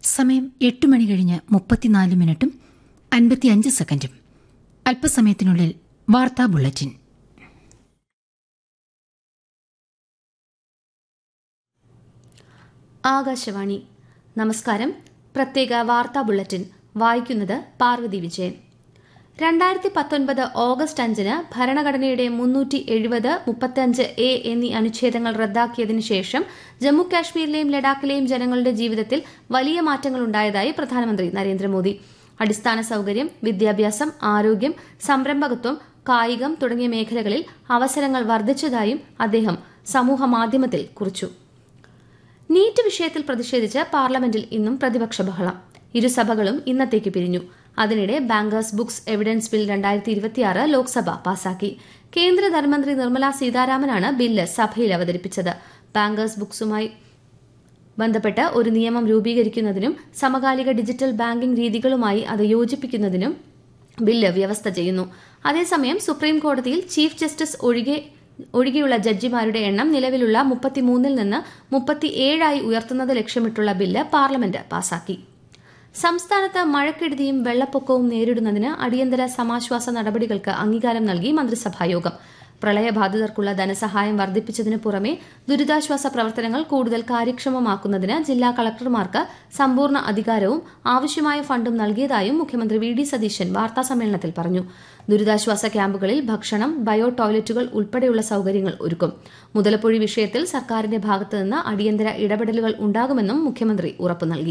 സമയം എട്ട് മണി കഴിഞ്ഞ് മുപ്പത്തിനാല് മിനിറ്റും അൻപത്തിയഞ്ച് സെക്കൻഡും അല്പസമയത്തിനുള്ളിൽ വാർത്താ ബുള്ളറ്റിൻ ആകാശവാണി നമസ്കാരം പ്രത്യേക വാർത്താ ബുള്ളറ്റിൻ വായിക്കുന്നത് പാർവതി വിജയൻ രണ്ടായിരത്തി പത്തൊൻപത് ഓഗസ്റ്റ് അഞ്ചിന് ഭരണഘടനയുടെ മുന്നൂറ്റി എഴുപത് മുപ്പത്തിയഞ്ച് എ എന്നീ അനുച്ഛേദങ്ങൾ റദ്ദാക്കിയതിനു ശേഷം ജമ്മു കാശ്മീരിലെയും ലഡാക്കിലെയും ജനങ്ങളുടെ ജീവിതത്തിൽ വലിയ മാറ്റങ്ങളുണ്ടായതായി പ്രധാനമന്ത്രി നരേന്ദ്രമോദി അടിസ്ഥാന സൌകര്യം വിദ്യാഭ്യാസം ആരോഗ്യം സംരംഭകത്വം കായികം തുടങ്ങിയ മേഖലകളിൽ അവസരങ്ങൾ വർദ്ധിച്ചതായും അദ്ദേഹം സമൂഹമാധ്യമത്തിൽ കുറിച്ചു നീറ്റ് വിഷയത്തിൽ പ്രതിഷേധിച്ച് പാർലമെന്റിൽ ഇന്നും പ്രതിപക്ഷ ബഹളം ഇരുസഭകളും ഇന്നത്തേക്ക് പിരിഞ്ഞു അതിനിടെ ബാങ്കേഴ്സ് ബുക്സ് എവിഡൻസ് ബിൽ രണ്ടായിരത്തി ഇരുപത്തിയാറ് ലോക്സഭ പാസാക്കി കേന്ദ്ര ധനമന്ത്രി നിർമ്മല സീതാരാമനാണ് ബില്ല് സഭയിൽ അവതരിപ്പിച്ചത് ബാങ്കേഴ്സ് ബുക്സുമായി ബന്ധപ്പെട്ട് ഒരു നിയമം രൂപീകരിക്കുന്നതിനും സമകാലിക ഡിജിറ്റൽ ബാങ്കിംഗ് രീതികളുമായി അത് യോജിപ്പിക്കുന്നതിനും ബില്ല് വ്യവസ്ഥ ചെയ്യുന്നു അതേസമയം സുപ്രീം കോടതിയിൽ ചീഫ് ജസ്റ്റിസ് ഒഴികെ ഒഴികെയുള്ള ജഡ്ജിമാരുടെ എണ്ണം നിലവിലുള്ള മുപ്പത്തിമൂന്നിൽ നിന്ന് മുപ്പത്തിയേഴായി ഉയർത്തുന്നത് ലക്ഷ്യമിട്ടുള്ള ബില്ല് പാർലമെന്റ് പാസാക്കി സംസ്ഥാനത്ത് മഴക്കെടുതിയും വെള്ളപ്പൊക്കവും നേരിടുന്നതിന് അടിയന്തര സമാശ്വാസ നടപടികൾക്ക് അംഗീകാരം നൽകി മന്ത്രിസഭായോഗം പ്രളയബാധിതർക്കുള്ള ധനസഹായം വർദ്ധിപ്പിച്ചതിനു പുറമെ ദുരിതാശ്വാസ പ്രവർത്തനങ്ങൾ കൂടുതൽ കാര്യക്ഷമമാക്കുന്നതിന് ജില്ലാ കളക്ടർമാർക്ക് സമ്പൂർണ്ണ അധികാരവും ആവശ്യമായ ഫണ്ടും നൽകിയതായും മുഖ്യമന്ത്രി വി ഡി സതീശൻ വാർത്താസമ്മേളനത്തിൽ പറഞ്ഞു ദുരിതാശ്വാസ ക്യാമ്പുകളിൽ ഭക്ഷണം ബയോ ടോയ്ലറ്റുകൾ ഉൾപ്പെടെയുള്ള സൌകര്യങ്ങൾ ഒരുക്കും മുതലപ്പൊഴി വിഷയത്തിൽ സർക്കാരിന്റെ ഭാഗത്തുനിന്ന് അടിയന്തര ഇടപെടലുകൾ ഉണ്ടാകുമെന്നും മുഖ്യമന്ത്രി ഉറപ്പു നൽകി